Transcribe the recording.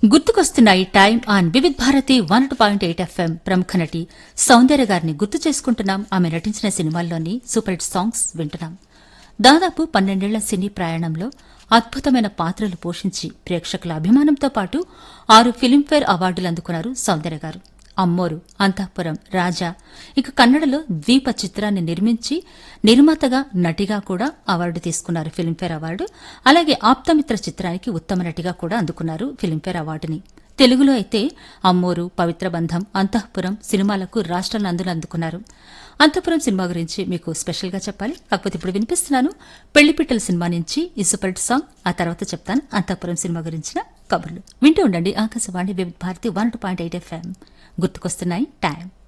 గుర్తుకొస్తున్నాయి time on Vividh Bharati one point eight FM ప్రముఖ నటి సౌందర్య గారిని గుర్తు చేసుకుంటున్నాం ఆమె నటించిన సినిమాల్లోని సూపర్ హిట్ సాంగ్స్ వింటున్నాం దాదాపు పన్నెండేళ్ల సినీ ప్రయాణంలో అద్భుతమైన పాత్రలు పోషించి ప్రేక్షకుల అభిమానంతో పాటు ఆరు ఫిలింఫేర్ అవార్డులు అందుకున్నారు సౌందర్య గారు అమ్మోరు అంతఃపురం రాజా ఇక కన్నడలో ద్వీప చిత్రాన్ని నిర్మించి నిర్మాతగా నటిగా కూడా అవార్డు తీసుకున్నారు ఫిలింఫేర్ అవార్డు అలాగే ఆప్తమిత్ర చిత్రానికి ఉత్తమ నటిగా కూడా అందుకున్నారు ఫిలింఫేర్ అవార్డుని తెలుగులో అయితే అమ్మోరు పవిత్ర బంధం అంతఃపురం సినిమాలకు రాష్ట్ర నందులు అందుకున్నారు అంతఃపురం సినిమా గురించి మీకు స్పెషల్గా చెప్పాలి కాకపోతే ఇప్పుడు వినిపిస్తున్నాను పెళ్లిపిట్టల సినిమా నుంచి ఈ సూపర్ హిట్ సాంగ్ ఆ తర్వాత చెప్తాను అంతఃపురం సినిమా గురించిన కబుర్లు వింటూ ఉండండి Akashvani Vividh Bharati one point eight FM గుర్తుకొస్తున్నాయి టైం